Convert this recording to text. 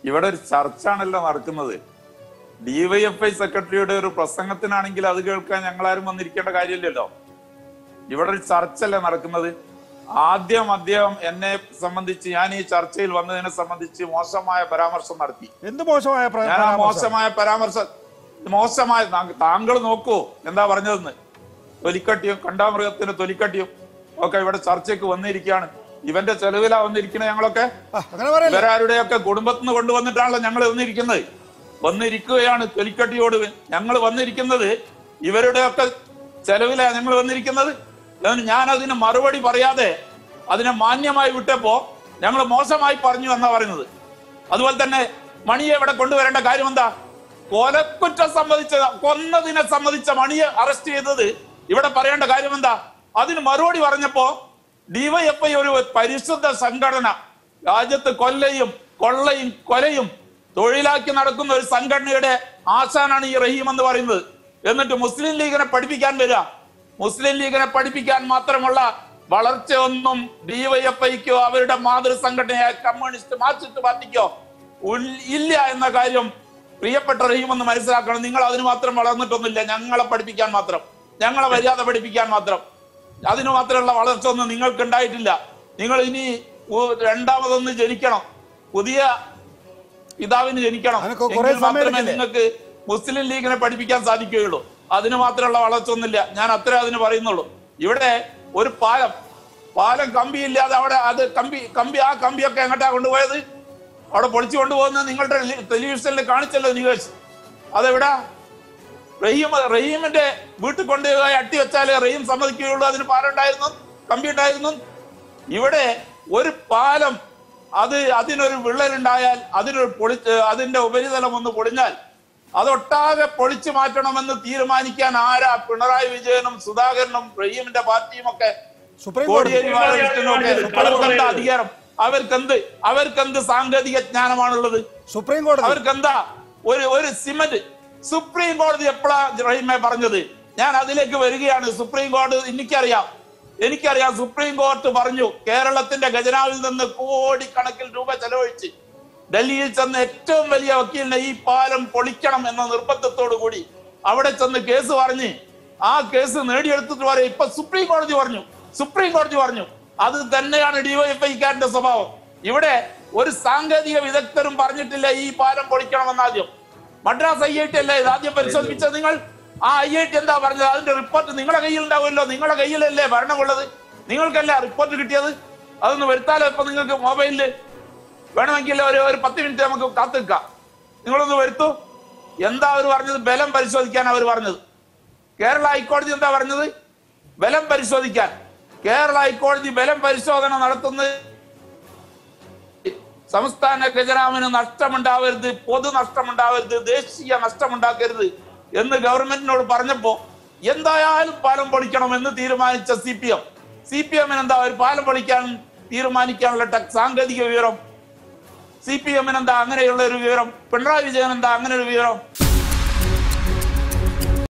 ഇവിടെ ഒരു ചർച്ചാണല്ലോ നടക്കുന്നത് ഡിവൈഎഫ്ഐ സെക്രട്ടറിയുടെ ഒരു പ്രസംഗത്തിനാണെങ്കിൽ അത് കേൾക്കാൻ ഞങ്ങളാരും വന്നിരിക്കേണ്ട കാര്യമില്ലല്ലോ ഇവിടെ ഒരു ചർച്ചല്ലേ നടക്കുന്നത് ആദ്യം അദ്ദേഹം എന്നെ സംബന്ധിച്ച് ഞാൻ ഈ ചർച്ചയിൽ വന്നതിനെ സംബന്ധിച്ച് മോശമായ പരാമർശം നടത്തി എന്ത് മോശമായ പ്ര- ഞാൻ ആ പരാമർശം? മോശമായ പരാമർശം മോശമായ താങ്ക- താങ്കൾ നോക്കൂ എന്താ പറഞ്ഞതെന്ന് തൊലിക്കട്ടിയും കണ്ടാമൃഗത്തിന് തൊലിക്കട്ടിയും ഒക്കെ ഇവിടെ ചർച്ചയ്ക്ക് വന്നിരിക്കുകയാണ് ഇവന്റെ ചെലവിലാ വന്നിരിക്കുന്നത് ഞങ്ങളൊക്കെ ആ, അങ്ങനെ പറയല്ലേ ഇവരാരുടെയൊക്കെ കുടുംബത്തിൽ നിന്ന് കൊണ്ടുവന്നിട്ടാണല്ലോ ഞങ്ങൾ വന്നിരിക്കുന്നത് വന്നിരിക്കുകയാണ് തൊലിക്കട്ടിയോട് ഞങ്ങൾ വന്നിരിക്കുന്നത് ഇവരുടെയൊക്കെ ചെലവിലാണ് ഞങ്ങൾ വന്നിരിക്കുന്നത് അതുകൊണ്ട് ഞാൻ അതിന് മറുപടി പറയാതെ അതിനെ മാന്യമായി വിട്ടപ്പോ ഞങ്ങൾ മോശമായി പറഞ്ഞു എന്നാ പറയുന്നത് അതുപോലെ തന്നെ മണിയെ ഇവിടെ കൊണ്ടുവരേണ്ട കാര്യം എന്താ കൊലക്കുറ്റം സംബന്ധിച്ച കൊന്നതിനെ സംബന്ധിച്ച മണിയെ അറസ്റ്റ് ചെയ്തത് ഇവിടെ പറയേണ്ട കാര്യം എന്താ അതിന് മറുപടി പറഞ്ഞപ്പോ ഡിവൈഎഫ്ഐ ഒരു പരിശുദ്ധ സംഘടന രാജ്യത്ത് കൊല്ലയും കൊള്ളയും കൊലയും തൊഴിലാക്കി നടക്കുന്ന ഒരു സംഘടനയുടെ ആശാനാണ് ഈ റഹീം എന്ന് പറയുന്നത് എന്നിട്ട് മുസ്ലിം ലീഗിനെ പഠിപ്പിക്കാൻ വരിക മുസ്ലിം ലീഗിനെ പഠിപ്പിക്കാൻ മാത്രമുള്ള വളർച്ചയൊന്നും ഡിവൈഎഫ്ഐക്കോ അവരുടെ മാതൃ സംഘടനയായ കമ്മ്യൂണിസ്റ്റ് മാർക്സിസ്റ്റ് പാർട്ടിക്കോ ഉൽ- ഇല്ല എന്ന കാര്യം പ്രിയപ്പെട്ട റഹീം എന്ന് മനസ്സിലാക്കണം നിങ്ങൾ അതിന് മാത്രം വളർന്നിട്ടൊന്നുമില്ല ഞങ്ങളെ പഠിപ്പിക്കാൻ മാത്രം ഞങ്ങളെ മര്യാദ പഠിപ്പിക്കാൻ മാത്രം അതിന് മാത്രമുള്ള വളർച്ച ഒന്നും നിങ്ങൾക്ക് ഉണ്ടായിട്ടില്ല നിങ്ങൾ ഇനി ഉ- രണ്ടാമതൊന്ന് ജനിക്കണം പുതിയ പിതാവിന് ജനിക്കണം അതിനൊക്കെ കുറേ എങ്കിൽ മാത്രമേ സമയം എടുക്കില്ലേ? നിങ്ങൾക്ക് മുസ്ലിം ലീഗിനെ പഠിപ്പിക്കാൻ സാധിക്കുകയുള്ളൂ അതിന് മാത്രമുള്ള വളർച്ച ഒന്നുമില്ല ഞാൻ അത്രേ അതിന് പറയുന്നുള്ളൂ ഇവിടെ ഒരു പാലം പാലം കമ്പിയില്ലാതെ അവിടെ അത് കമ്പി കമ്പി ആ കമ്പിയൊക്കെ എങ്ങോട്ടാ കൊണ്ടുപോയത് അവിടെ പൊളിച്ചു കൊണ്ടുപോകുന്നത് നിങ്ങളുടെ ടെലി- ടെലിവിഷനിൽ കാണിച്ചല്ലോ നികേഷ് അതെവിടാ റഹീം റഹീമിന്റെ വീട്ടിൽ കൊണ്ടുപോയി അട്ടി വെച്ചാലേ റഹീം സമ്മതിക്കുകയുള്ളൂ അതിന് പാലം ഉണ്ടായിരുന്നു കമ്പി ഉണ്ടായിരുന്നു ഇവിടെ ഒരു പാലം അത് അതിനൊരു വിള്ളലുണ്ടായാൽ അതിനൊരു പൊളി അതിന്റെ ഉപരിതലം ഒന്ന് പൊളിഞ്ഞാൽ അതൊട്ടാകെ പൊളിച്ചു മാറ്റണമെന്ന് തീരുമാനിക്കാൻ ആരാ പിണറായി വിജയനും സുധാകരനും റഹീമിന്റെ പാർട്ടിയും ഒക്കെ സുപ്രീം കോടതി കോടിയേരി ബാലകൃഷ്ണനും ഒക്കെ അവർക്കെന്താ അധികാരം അവർക്കെന്ത് അവർക്കെന്ത് സാങ്കേതിക ജ്ഞാനമാണുള്ളത് സുപ്രീം കോടതി അവർക്ക് എന്താ ഒരു ഒരു സിമന്റ് സുപ്രീം കോടതി എപ്പോഴാ റഹീമെ പറഞ്ഞത് ഞാൻ അതിലേക്ക് വരികയാണ് സുപ്രീം കോടതി എനിക്കറിയാം എനിക്കറിയാം സുപ്രീം കോർട്ട് പറഞ്ഞു കേരളത്തിന്റെ ഖജനാവിൽ നിന്ന് കോടിക്കണക്കിൽ രൂപ ചെലവഴിച്ച് ഡൽഹിയിൽ ചെന്ന് ഏറ്റവും വലിയ വക്കീലിനെ ഈ പാലം പൊളിക്കണം എന്ന നിർബന്ധത്തോടു കൂടി അവിടെ ചെന്ന് കേസ് പറഞ്ഞ് ആ കേസ് നേടിയെടുത്തിട്ട് പറയും ഇപ്പൊ സുപ്രീം കോടതി പറഞ്ഞു സുപ്രീം കോടതി പറഞ്ഞു അത് തന്നെയാണ് ഡിവൈഎഫ്ഐക്കാരന്റെ സ്വഭാവം ഇവിടെ ഒരു സാങ്കേതിക വിദഗ്ധരും പറഞ്ഞിട്ടില്ല ഈ പാലം പൊളിക്കണമെന്ന് ആദ്യം മദ്രാസ് ഐ ഐ ടി അല്ലേ ഇത് ആദ്യം പരിശോധിപ്പിച്ചത് നിങ്ങൾ ആ ഐ ഐ ടി എന്താ പറഞ്ഞത് അതിന്റെ റിപ്പോർട്ട് നിങ്ങളുടെ കയ്യിൽ ഉണ്ടാവുമല്ലോ നിങ്ങളുടെ കയ്യിലല്ലേ ഭരണമുള്ളത് നിങ്ങൾക്കല്ലേ റിപ്പോർട്ട് കിട്ടിയത് അതൊന്ന് വരുത്താലോ ഇപ്പൊ നിങ്ങൾക്ക് മൊബൈലില് വേണമെങ്കിൽ ഒരു ഒരു പത്ത് മിനിറ്റ് നമുക്ക് കാത്തു നിൽക്കാം നിങ്ങളൊന്ന് വരുത്തൂ എന്താ അവർ പറഞ്ഞത് ബലം പരിശോധിക്കാൻ അവർ പറഞ്ഞത് കേരള ഹൈക്കോടതി എന്താ പറഞ്ഞത് ബലം പരിശോധിക്കാൻ കേരള ഹൈക്കോടതി ബലം പരിശോധന നടത്തുന്നത് സംസ്ഥാന ഖജനാവിന് നഷ്ടമുണ്ടാവരുത് പൊതു നഷ്ടമുണ്ടാവരുത് ദേശീയ നഷ്ടമുണ്ടാക്കരുത് എന്ന് ഗവൺമെന്റിനോട് പറഞ്ഞപ്പോ എന്തായാലും പാലം പൊളിക്കണമെന്ന് തീരുമാനിച്ച C P M C P എമ്മിന് എന്താ ഒരു പാലം പൊളിക്കാൻ തീരുമാനിക്കാനുള്ള ടെക് സാങ്കേതിക വിവരം സി പി എമ്മിന് എന്താ അങ്ങനെയുള്ള ഒരു വിവരം പിണറായി വിജയൻ എന്താ അങ്ങനെ ഒരു വിവരം